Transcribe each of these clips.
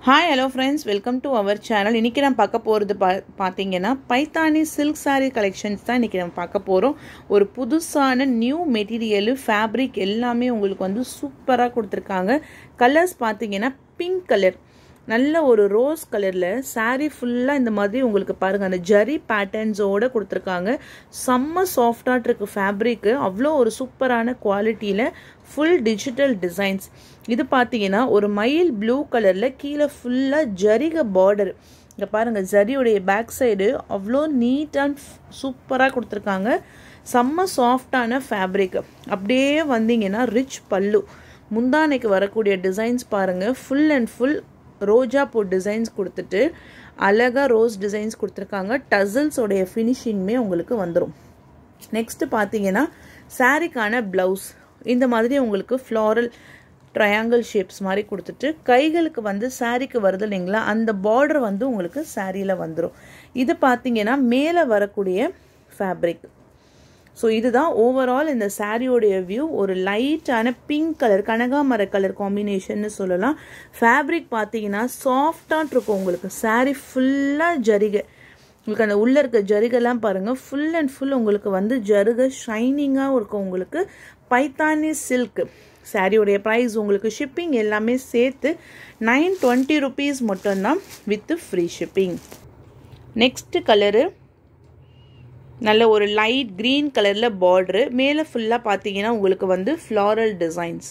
hi hello friends welcome to our channel இன்றைக்கி நான் பார்க்க போகிறது பா பார்த்தீங்கன்னா பைத்தானி சில்க் சாரீ கலெக்ஷன்ஸ் தான் இன்றைக்கி நம்ம பார்க்க போகிறோம் ஒரு புதுசான நியூ மெட்டீரியலு ஃபேப்ரிக் எல்லாமே உங்களுக்கு வந்து சூப்பராக கொடுத்துருக்காங்க கலர்ஸ் பார்த்தீங்கன்னா பிங்க் கலர் நல்ல ஒரு ரோஸ் கலரில் சாரீ ஃபுல்லாக இந்த மாதிரி உங்களுக்கு பாருங்கள் அந்த ஜரி பேட்டர்ன்ஸோடு கொடுத்துருக்காங்க செம்ம சாஃப்டாக இருக்குது ஃபேப்ரிக்கு அவ்வளோ ஒரு சூப்பரான குவாலிட்டியில் ஃபுல் டிஜிட்டல் டிசைன்ஸ் இது பார்த்தீங்கன்னா ஒரு மயில் ப்ளூ கலரில் கீழே ஃபுல்லாக ஜரிக பார்டர் இங்கே பாருங்கள் ஜரியுடைய பேக் சைடு அவ்வளோ நீட் அண்ட் சூப்பராக கொடுத்துருக்காங்க செம்ம சாஃப்டான ஃபேப்ரிக் அப்படியே வந்தீங்கன்னா ரிச் பல்லு முந்தானைக்கு வரக்கூடிய டிசைன்ஸ் பாருங்கள் ஃபுல் அண்ட் ஃபுல் ரோஜா பூ டிசைன்ஸ் கொடுத்துட்டு அழகாக ரோஸ் டிசைன்ஸ் கொடுத்துருக்காங்க டசல்ஸோடைய ஃபினிஷிங்குமே உங்களுக்கு வந்துடும் நெக்ஸ்ட்டு பார்த்தீங்கன்னா சாரிக்கான ப்ளவுஸ் இந்த மாதிரி உங்களுக்கு ஃப்ளாரல் ட்ரையாங்கிள் ஷேப்ஸ் மாதிரி கொடுத்துட்டு கைகளுக்கு வந்து சாரிக்கு வருது இல்லைங்களா அந்த பார்டர் வந்து உங்களுக்கு சாரியில் வந்துடும் இது பார்த்தீங்கன்னா மேலே வரக்கூடிய ஃபேப்ரிக் ஸோ இதுதான் ஓவரால் இந்த சாரியோடைய வியூ ஒரு லைட்டான பிங்க் கலர் கனகாமர கலர் காம்பினேஷன்னு சொல்லலாம் ஃபேப்ரிக் பார்த்தீங்கன்னா சாஃப்டாக இருக்கும் உங்களுக்கு சாரி ஃபுல்லாக ஜரிகை உங்களுக்கு அந்த உள்ளே இருக்க ஜரிகைலாம் பாருங்கள் ஃபுல் அண்ட் ஃபுல் உங்களுக்கு வந்து ஜருகை ஷைனிங்காக இருக்கும் உங்களுக்கு பைத்தானி சில்க் சாரியோடைய ப்ரைஸ் உங்களுக்கு ஷிப்பிங் எல்லாமே சேர்த்து நைன் டுவெண்ட்டி ருபீஸ் மட்டும்தான் with free shipping next colour நல்ல ஒரு லைட் க்ரீன் கலரில் பார்ட்ரு மேலே ஃபுல்லாக பார்த்தீங்கன்னா உங்களுக்கு வந்து ஃப்ளாரல் டிசைன்ஸ்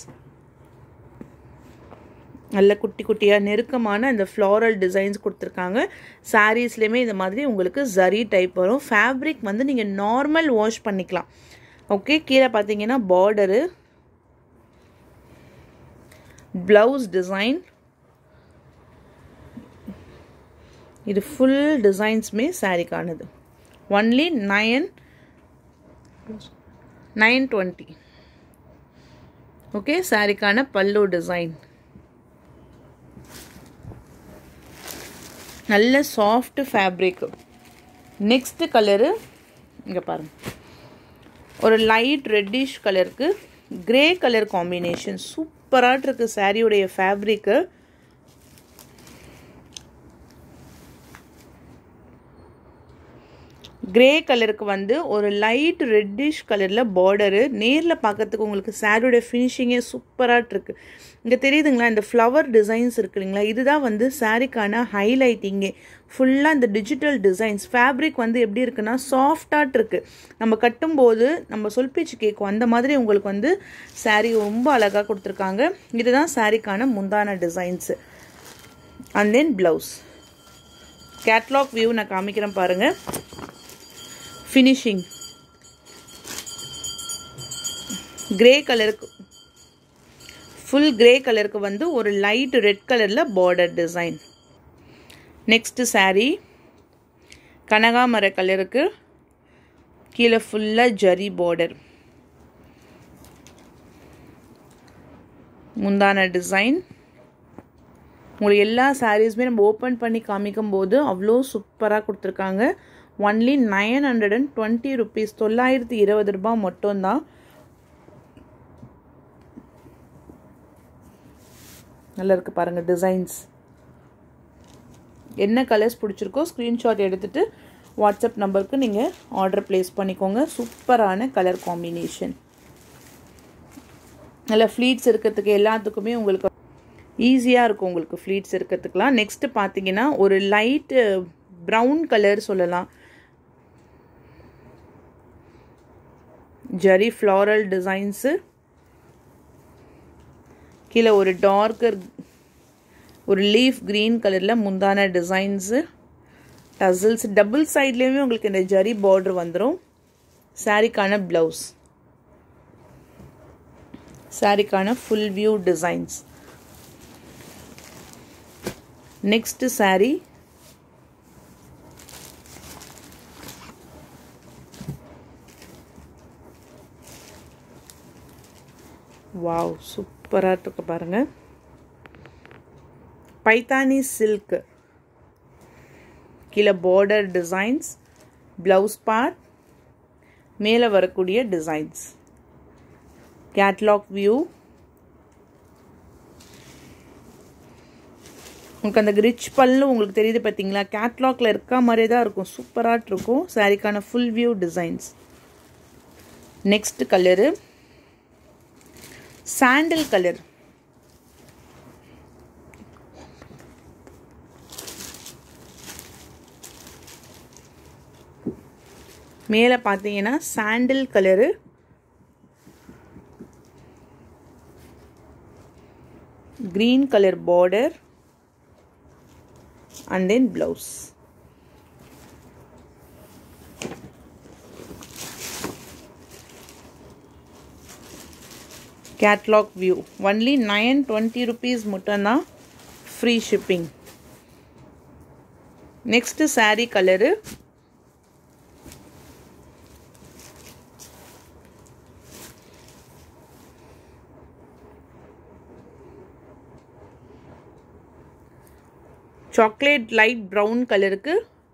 நல்ல குட்டி குட்டியாக நெருக்கமான இந்த ஃப்ளாரல் டிசைன்ஸ் கொடுத்துருக்காங்க சாரீஸ்லேயுமே இந்த மாதிரி உங்களுக்கு ஜரி டைப் வரும் ஃபேப்ரிக் வந்து நீங்கள் நார்மல் வாஷ் பண்ணிக்கலாம் ஓகே கீழே பார்த்தீங்கன்னா பார்டரு ப்ளவுஸ் டிசைன் இது ஃபுல் டிசைன்ஸுமே சாரிக்கானது only nine nine twenty okay சாரிக்கான பல்லு டிசைன் நல்ல சாஃப்ட் ஃபேப்ரிக் நெக்ஸ்ட் கலரு இங்கே பாருங்க ஒரு லைட் ரெட்டிஷ் கலருக்கு கிரே கலர் காம்பினேஷன் சூப்பராக இருக்குது சாரியுடைய ஃபேப்ரிக்கு கிரே கலருக்கு வந்து ஒரு லைட் ரெட்டிஷ் கலரில் பார்டரு நேரில் பார்க்கறதுக்கு உங்களுக்கு சாரியோட ஃபினிஷிங்கே சூப்பராக இருக்குது இங்கே தெரியுதுங்களா இந்த ஃப்ளவர் டிசைன்ஸ் இருக்கு இல்லைங்களா இதுதான் வந்து சாரிக்கான ஹைலைட்டிங்கே ஃபுல்லாக இந்த டிஜிட்டல் டிசைன்ஸ் ஃபேப்ரிக் வந்து எப்படி இருக்குன்னா சாஃப்டாக இருக்குது நம்ம கட்டும்போது நம்ம சொல் பேச்சு கேட்கும் அந்த மாதிரி உங்களுக்கு வந்து சாரீ ரொம்ப அழகாக கொடுத்துருக்காங்க இதுதான் சாரிக்கான முந்தான designs and then blouse catalogue view நான் காமிக்கிறேன் பாருங்கள் ஃபினிஷிங் கிரே கலருக்கு ஃபுல் கிரே கலருக்கு வந்து ஒரு லைட் ரெட் கலரில் பார்டர் டிசைன் நெக்ஸ்ட்டு சாரீ கனகாமர கலருக்கு கீழே ஃபுல்லாக ஜரி பார்டர் முந்தான டிசைன் உங்களுக்கு எல்லா சாரீஸுமே நம்ம ஓப்பன் பண்ணி காமிக்கும் போது அவ்வளோ சூப்பராக கொடுத்துருக்காங்க only nine hundred and twenty rupees தொள்ளாயிரத்தி இருபது ரூபாய் மட்டும்தான் நல்லா இருக்குது பாருங்கள் டிசைன்ஸ் என்ன கலர்ஸ் பிடிச்சிருக்கோ ஸ்க்ரீன்ஷாட் எடுத்துகிட்டு வாட்ஸ்அப் நம்பருக்கு நீங்கள் ஆர்டர் ப்ளேஸ் பண்ணிக்கோங்க சூப்பரான கலர் காம்பினேஷன் நல்ல ஃப்ளீட்ஸ் இருக்கிறதுக்கு எல்லாத்துக்குமே உங்களுக்கு ஈஸியாக இருக்கும் உங்களுக்கு ஃப்ளீட்ஸ் இருக்கிறதுக்கெலாம் நெக்ஸ்ட்டு பார்த்தீங்கன்னா ஒரு லைட்டு ப்ரௌன் கலர் சொல்லலாம் ஜரி ஃப்ளாரல் டிசைன்ஸு கீழே ஒரு டார்க்கர் ஒரு லீஃப் க்ரீன் கலரில் முந்தான டிசைன்ஸு டசில்ஸ் டபுள் சைட்லேயுமே உங்களுக்கு இந்த ஜரி பார்டர் வந்துடும் சாரிக்கான ப்ளவுஸ் சாரிக்கான full view designs next sari wow சூப்பராக இருக்கு பாருங்க பைத்தானி சில்க் கீழே பார்டர் டிசைன்ஸ் ப்ளவுஸ் பார்ட் மேலே வரக்கூடிய டிசைன்ஸ் கேட்லாக் வியூ உங்களுக்கு அந்த ரிச் பல்லு உங்களுக்கு தெரியுது பார்த்தீங்களா கேட்லாக்ல இருக்க மாதிரியே தான் இருக்கும் சூப்பராக இருக்கும் சாரிக்கான full view designs next colour sandal colour மேலே பார்த்தீங்கன்னா sandal colour green color border and then blouse catalog view only 920 rupees மட்டும்தான் free shipping next saree color chocolate light brown கலருக்கு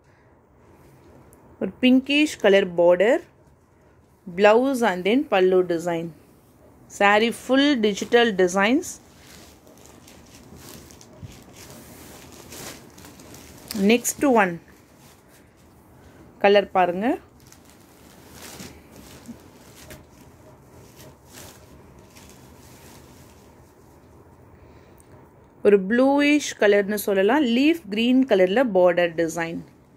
ஒரு pinkish colour border blouse and then pallu design sari full digital designs next one colour பாருங்க ஒரு bluish கலர்னு சொல்லலாம் leaf green கலரில் border design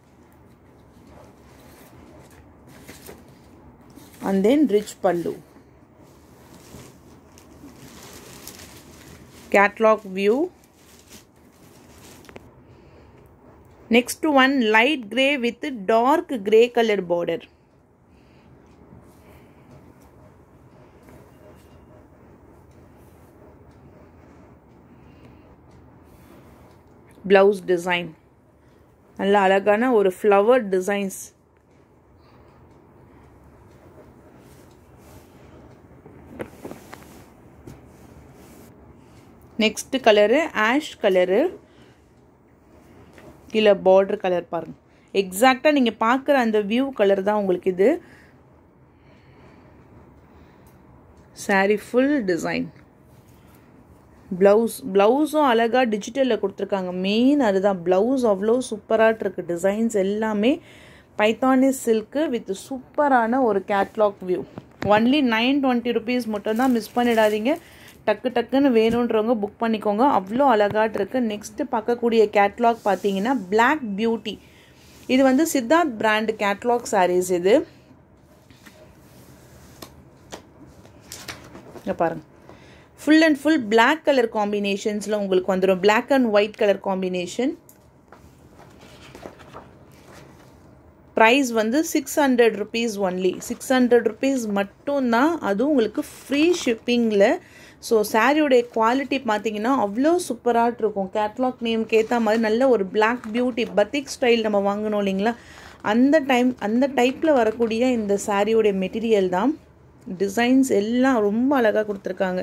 and then rich pallu catalogue view next one light grey with dark grey colour border blouse design நல்ல அழகான ஒரு flower designs next colour ash colour கீழே border colour பாருங்க எக்ஸாக்டாக நீங்கள் பார்க்குற அந்த வியூ கலர் தான் உங்களுக்கு இது சாரி ஃபுல் டிசைன் ப்ளவுஸ் ப்ளவுஸும் அழகாக டிஜிட்டலில் கொடுத்துருக்காங்க மெயின் அதுதான் ப்ளவுஸ் அவ்வளோ சூப்பராக இருக்குது டிசைன்ஸ் எல்லாமே பைத்தானி சில்க்கு வித் சூப்பரான ஒரு catalogue view only nine twenty rupees மட்டும் தான் மிஸ் பண்ணிடாதீங்க டக்கு டக்குன்னு வேணுன்றவங்க புக் பண்ணிக்கோங்க அவ்வளோ அழகாட்டு இருக்குது நெக்ஸ்ட்டு பார்க்கக்கூடிய கேட்லாக் பார்த்தீங்கன்னா பிளாக் பியூட்டி இது வந்து சித்தார்த் பிராண்ட் கேட்லாக் சாரீஸ் இது இங்கே பாருங்கள் full and full black colour காம்பினேஷன்ஸில் உங்களுக்கு வந்துடும் black and white colour combination price வந்து six hundred rupees only six hundred rupees மட்டும்தான் அதுவும் உங்களுக்கு ஃப்ரீ ஷிப்பிங்கில் ஸோ சாரியோடைய குவாலிட்டி பார்த்தீங்கன்னா அவ்வளோ சூப்பராக இருக்கும் கேட்லாக் நேம்க்கு ஏற்ற மாதிரி நல்ல ஒரு பிளாக் பியூட்டி பத்திக் ஸ்டைல் நம்ம வாங்கணும் இல்லைங்களா அந்த டைம் அந்த டைப்பில் வரக்கூடிய இந்த சாரியோடைய மெட்டீரியல் தான் டிசைன்ஸ் எல்லாம் ரொம்ப அழகாக கொடுத்துருக்காங்க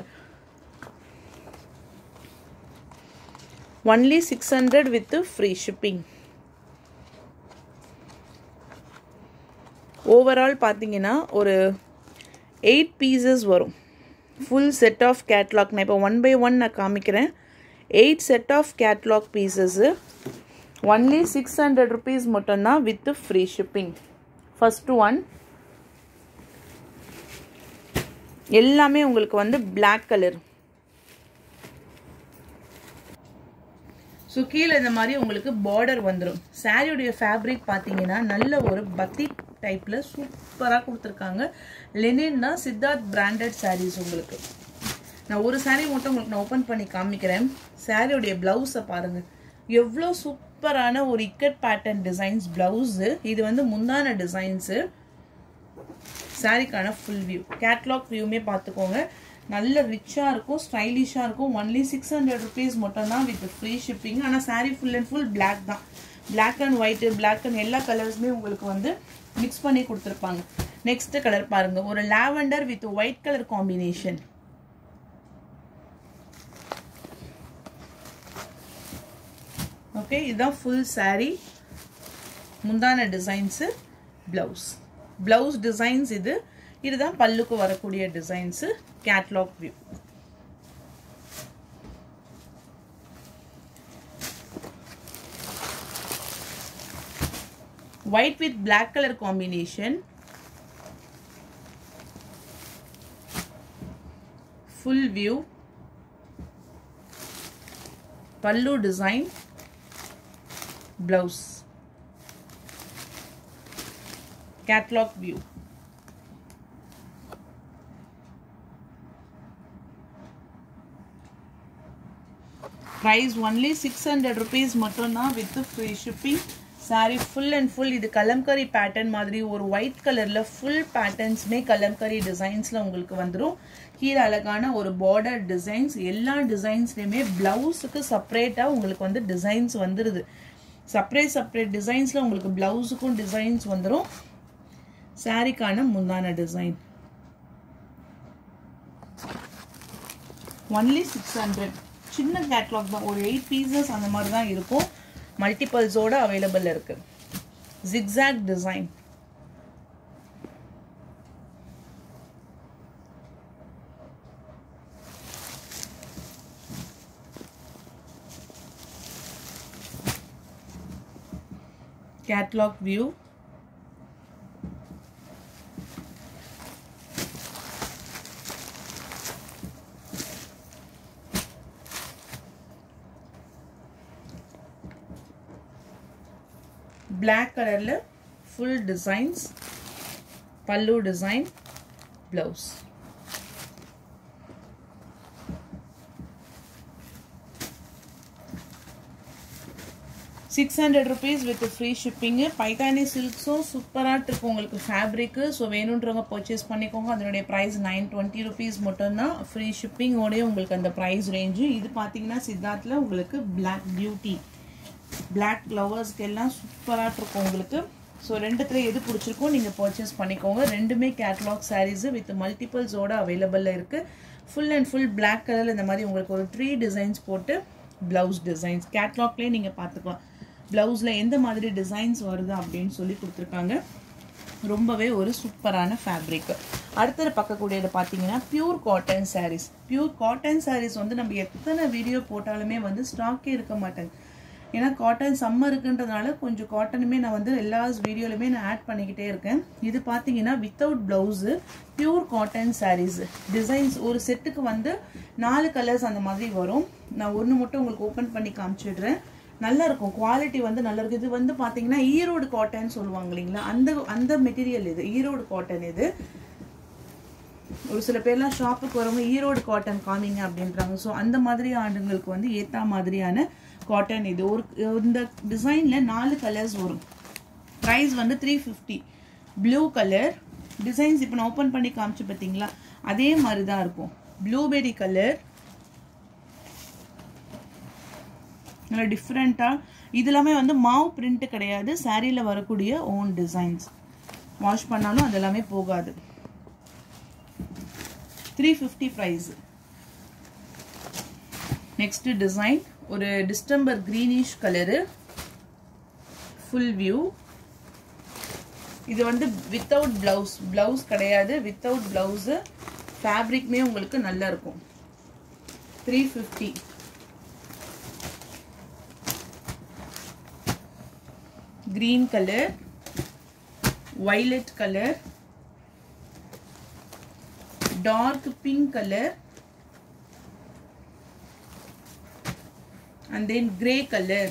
only six hundred with free shipping overall பார்த்தீங்கன்னா ஒரு எயிட் பீசஸ் வரும் ஃபுல் செட் ஆஃப் கேட்லாக் நான் இப்போ ஒன் பை ஒன் நான் காமிக்கிறேன் eight set of catalogue pieces only six hundred rupees மட்டும்தான் with free shipping first one எல்லாமே உங்களுக்கு வந்து பிளாக் கலர் ஸோ கீழே இந்த மாதிரி உங்களுக்கு பார்டர் வந்துடும் சாரியுடைய ஃபேப்ரிக் பார்த்தீங்கன்னா நல்ல ஒரு பத்திக் டைப்பில் சூப்பராக கொடுத்துருக்காங்க லெனின் தான் சித்தார்த் பிராண்டட் சாரீஸ் உங்களுக்கு நான் ஒரு சாரீ மட்டும் உங்களுக்கு நான் ஓப்பன் பண்ணி காமிக்கிறேன் சாரியுடைய ப்ளவுஸை பாருங்கள் எவ்வளோ சூப்பரான ஒரு இக்கட் பேட்டர்ன் டிசைன்ஸ் ப்ளவுஸு இது வந்து முந்தான டிசைன்ஸு சாரிக்கான ஃபுல் வியூ கேட்லாக் வியூமே பார்த்துக்கோங்க நல்ல ரிச்சாக இருக்கும் ஸ்டைலிஷாக இருக்கும் ஒன்லி சிக்ஸ் ஹண்ட்ரட் ருபீஸ் மட்டும் தான் வித் ஃப்ரீ ஷிப்பிங் ஆனால் sari full and full black தான் black and white black and எல்லா கலர்ஸுமே உங்களுக்கு வந்து மிக்ஸ் பண்ணி கொடுத்துருப்பாங்க நெக்ஸ்ட் கலர் பாருங்க ஒரு lavender with white colour combination okay இதுதான் ஃபுல் சாரீ முந்தான டிசைன்ஸு ப்ளவுஸ் ப்ளவுஸ் டிசைன்ஸ் இது இதுதான் பல்லுக்கு வரக்கூடிய designs catalogue view white with black colour combination full view pallu design blouse catalog view price only 600 rupees மட்டும்தான் with free shipping sari full and full இது kalamkari pattern மாதிரி ஒரு ஒயிட் கலரில் ஃபுல் பேட்டர்ன்ஸுமே கலம்கரி டிசைன்ஸில் உங்களுக்கு வந்துடும் கீழே அழகான ஒரு பார்டர் டிசைன்ஸ் எல்லா டிசைன்ஸ்லையுமே ப்ளவுஸுக்கு செப்பரேட்டாக உங்களுக்கு வந்து டிசைன்ஸ் வந்துடுது செப்பரேட் செப்பரேட் டிசைன்ஸில் உங்களுக்கு ப்ளவுஸுக்கும் டிசைன்ஸ் வந்துடும் சாரிக்கான முந்தான டிசைன் ஒன்லி சிக்ஸ் ஹண்ட்ரட் சின்ன கேட்லாக் தான் ஒரு எயிட் பீசஸ் அந்த மாதிரி தான் இருக்கும் மல்டிபிள்ஸோட அவைலபிள் இருக்கு zigzag design catalog view black colorல full designs pallu design blouse six hundred rupees with free ஷிப்பிங்கு பைத்தானி சில்க்ஸும் சூப்பராக இருக்கும் உங்களுக்கு ஃபேப்ரிக்கு ஸோ வேணுன்றவங்க பர்ச்சேஸ் பண்ணிக்கோங்க அதனுடைய ப்ரைஸ் நைன் டுவெண்ட்டி ருபீஸ் மட்டும்தான் ஃப்ரீ ஷிப்பிங்கோடய உங்களுக்கு அந்த ப்ரைஸ் ரேஞ்சு இது பார்த்தீங்கன்னா சித்தார்த்தில் உங்களுக்கு பிளாக் பியூட்டி பிளாக் லவர்ஸ்க்கு எல்லாம் சூப்பராக இருக்கும் உங்களுக்கு ஸோ ரெண்டுத்துல எது பிடிச்சிருக்கோ நீங்கள் பர்ச்சேஸ் பண்ணிக்கோங்க ரெண்டுமே கேட்லாக் சாரீஸு வித் மல்டிபிள்ஸோட அவைலபிளில் இருக்குது ஃபுல் அண்ட் ஃபுல் பிளாக் கலரில் இந்த மாதிரி உங்களுக்கு ஒரு த்ரீ டிசைன்ஸ் போட்டு ப்ளவுஸ் டிசைன்ஸ் கேட்லாக்லேயே நீங்கள் பார்த்துக்கலாம் ப்ளவுஸில் எந்த மாதிரி டிசைன்ஸ் வருது அப்படின்னு சொல்லி கொடுத்துருக்காங்க ரொம்பவே ஒரு சூப்பரான ஃபேப்ரிக் அடுத்தது பார்க்கக்கூடியது பார்த்தீங்கன்னா pure cotton saris pure cotton saris வந்து நம்ம எத்தனை வீடியோ போட்டாலுமே வந்து ஸ்டாக்கே இருக்க மாட்டேங்க ஏன்னா காட்டன் சம்மருக்குன்றதுனால கொஞ்சம் காட்டனுமே நான் வந்து எல்லா வீடியோலையுமே நான் ஆட் பண்ணிக்கிட்டே இருக்கேன் இது பார்த்தீங்கன்னா without blouse pure cotton saris designs ஒரு செட்டுக்கு வந்து நாலு கலர்ஸ் அந்த மாதிரி வரும் நான் ஒன்று மட்டும் உங்களுக்கு ஓப்பன் பண்ணி காமிச்சிடுறேன் நல்லா இருக்கும் குவாலிட்டி வந்து நல்லா இருக்கும் இது வந்து பார்த்தீங்கன்னா ஈரோடு காட்டன் சொல்லுவாங்க இல்லைங்களா அந்த அந்த மெட்டீரியல் இது ஈரோடு காட்டன் இது ஒரு சில பேர்லாம் ஷாப்புக்கு வரவங்க ஈரோடு காட்டன் காமிங்க அப்படின்றாங்க ஸோ அந்த மாதிரி ஆண்டுங்களுக்கு வந்து ஏத்தா மாதிரியான காட்டன் இது ஒரு இந்த டிசைனில் நாலு கலர்ஸ் வரும் ப்ரைஸ் வந்து three fifty blue colour designs இப்போ நான் ஓப்பன் பண்ணி காமிச்சு பார்த்தீங்களா அதே மாதிரி தான் இருக்கும் ப்ளூபெரி கலர் நல்லா டிஃப்ரெண்ட்டாக இது எல்லாமே வந்து மாவு பிரிண்ட் கிடையாது சாரியில் வரக்கூடிய ஓன் டிசைன்ஸ் வாஷ் பண்ணாலும் அது எல்லாமே போகாது three fifty price next design ஒரு distemper greenish colour full view இது வந்து வித்தவுட் ப்ளவுஸ் ப்ளவுஸ் கிடையாது வித்தவுட் ப்ளவுஸு ஃபேப்ரிக்மே உங்களுக்கு நல்லா இருக்கும் three fifty green color violet color dark pink color and then gray color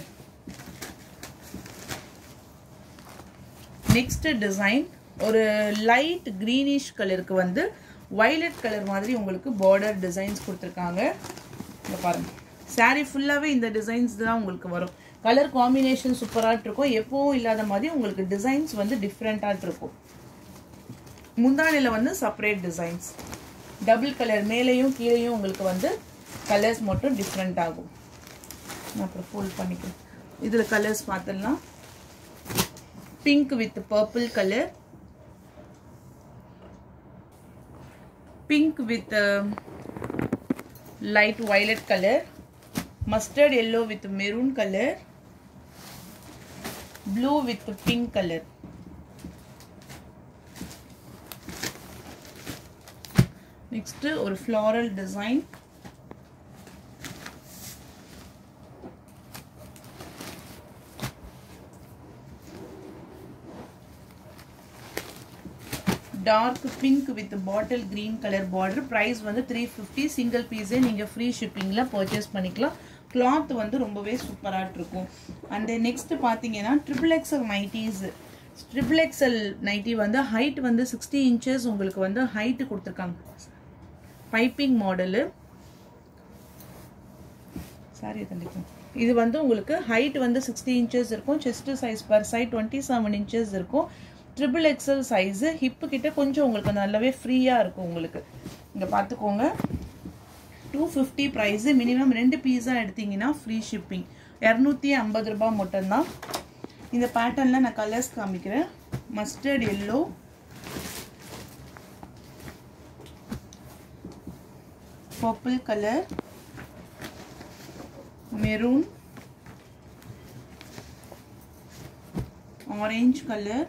next design ஒரு லைட் greenish கலருக்கு வந்து violet கலர் மாதிரி உங்களுக்கு பார்டர் டிசைன்ஸ் கொடுத்துருக்காங்க இங்க பாருங்க saree ஃபுல்லாகவே இந்த டிசைன்ஸ் தான் உங்களுக்கு வரும் கலர் காம்பினேஷன் சூப்பராக இருக்கும் எப்பவும் இல்லாத மாதிரி உங்களுக்கு டிசைன்ஸ் வந்து டிஃப்ரெண்ட்டாக இருக்கும் முந்தானியில் வந்து செப்பரேட் டிசைன்ஸ் டபுள் கலர் மேலேயும் கீழேயும் உங்களுக்கு வந்து கலர்ஸ் மட்டும் டிஃப்ரெண்ட் ஆகும் நான் அப்புறம் ஃபோல்ட் பண்ணிக்கிறேன் இதில் கலர்ஸ் பார்த்துடலாம் pink with purple colour pink with light violet colour mustard yellow with maroon color blue with pink color next ஒரு floral design dark pink with bottle green colour border price வந்து three fifty single பீஸே நீங்கள் free ஷிப்பிங்கில் purchase பண்ணிக்கலாம் cloth வந்து ரொம்பவே சூப்பராக இருக்கும் அண்ட் நெக்ஸ்ட் பார்த்தீங்கன்னா triple XL nighties triple XL nightie வந்து ஹைட் வந்து சிக்ஸ்டி இன்ச்சஸ் உங்களுக்கு வந்து ஹைட்டு கொடுத்துருக்காங்க பைப்பிங் மாடலு சாரி தண்டிக்கும் இது வந்து உங்களுக்கு ஹைட் வந்து சிக்ஸ்டி இன்ச்சஸ் இருக்கும் chest size per side twenty seven inches இருக்கும் ட்ரிபிள் எக்ஸல் சைஸு ஹிப்பு கிட்ட கொஞ்சம் உங்களுக்கு நல்லாவே ஃப்ரீயாக இருக்கும் உங்களுக்கு இங்கே பார்த்துக்கோங்க டூ ஃபிஃப்டி ப்ரைஸு மினிமம் ரெண்டு பீஸாக எடுத்தீங்கன்னா ஃப்ரீ ஷிப்பிங் இரநூத்தி ஐம்பது ரூபாய் மட்டும்தான் இந்த பேட்டர்னில் நான் கலர்ஸ் காமிக்கிறேன் mustard yellow purple colour maroon orange colour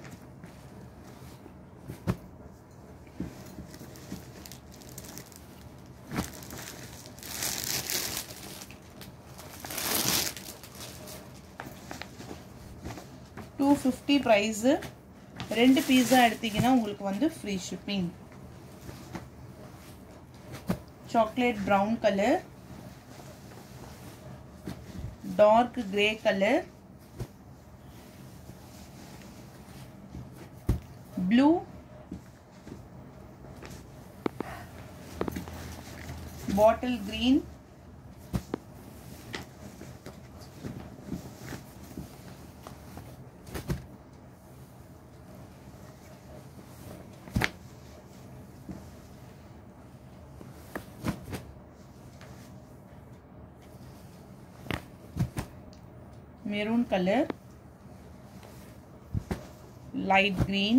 two fifty price ரெண்டு பீஸா எடுத்தீங்கன்னா உங்களுக்கு வந்து free shipping chocolate brown colour dark grey colour blue bottle green maroon color light green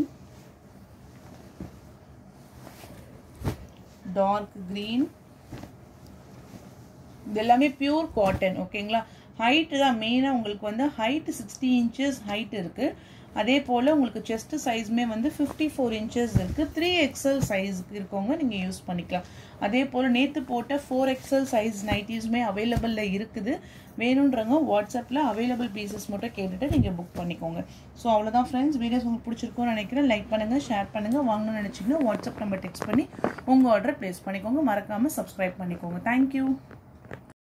dark green இது எல்லாமே பியூர் காட்டன் ஓகேங்களா ஹைட்டு தான் மெயினாக உங்களுக்கு வந்து ஹைட் சிக்ஸ்டி இன்ச்சஸ் ஹைட் இருக்குது அதே போல் உங்களுக்கு செஸ்ட் சைஸுமே வந்து ஃபிஃப்டி ஃபோர் இன்ச்சஸ் இருக்குது த்ரீ எக்ஸல் சைஸுக்கு இருக்கவங்க நீங்கள் யூஸ் பண்ணிக்கலாம் அதே போல் நேற்று போட்ட ஃபோர் எக்ஸல் சைஸ் நைட்டிஸுமே அவைலபிளில் இருக்குது வேணுன்றவங்க வாட்ஸ்அப்பில் அவைலபிள் பீசஸ் மட்டும் கேட்டுட்டு நீங்கள் புக் பண்ணிக்கோங்க ஸோ அவ்வளோதான் ஃப்ரெண்ட்ஸ் வீடியோஸ் உங்களுக்கு பிடிச்சிருக்கும்னு நினைக்கிறேன் லைக் பண்ணுங்கள் ஷேர் பண்ணுங்கள் வாங்கணும்னு நினச்சிங்கன்னா வாட்ஸ்அப் நம்பர் டெக்ஸ்ட் பண்ணி உங்கள் ஆர்டரை ப்ளேஸ் பண்ணிக்கோங்க மறக்காமல் சப்ஸ்கிரைப் பண்ணிக்கோங்க தேங்க்யூ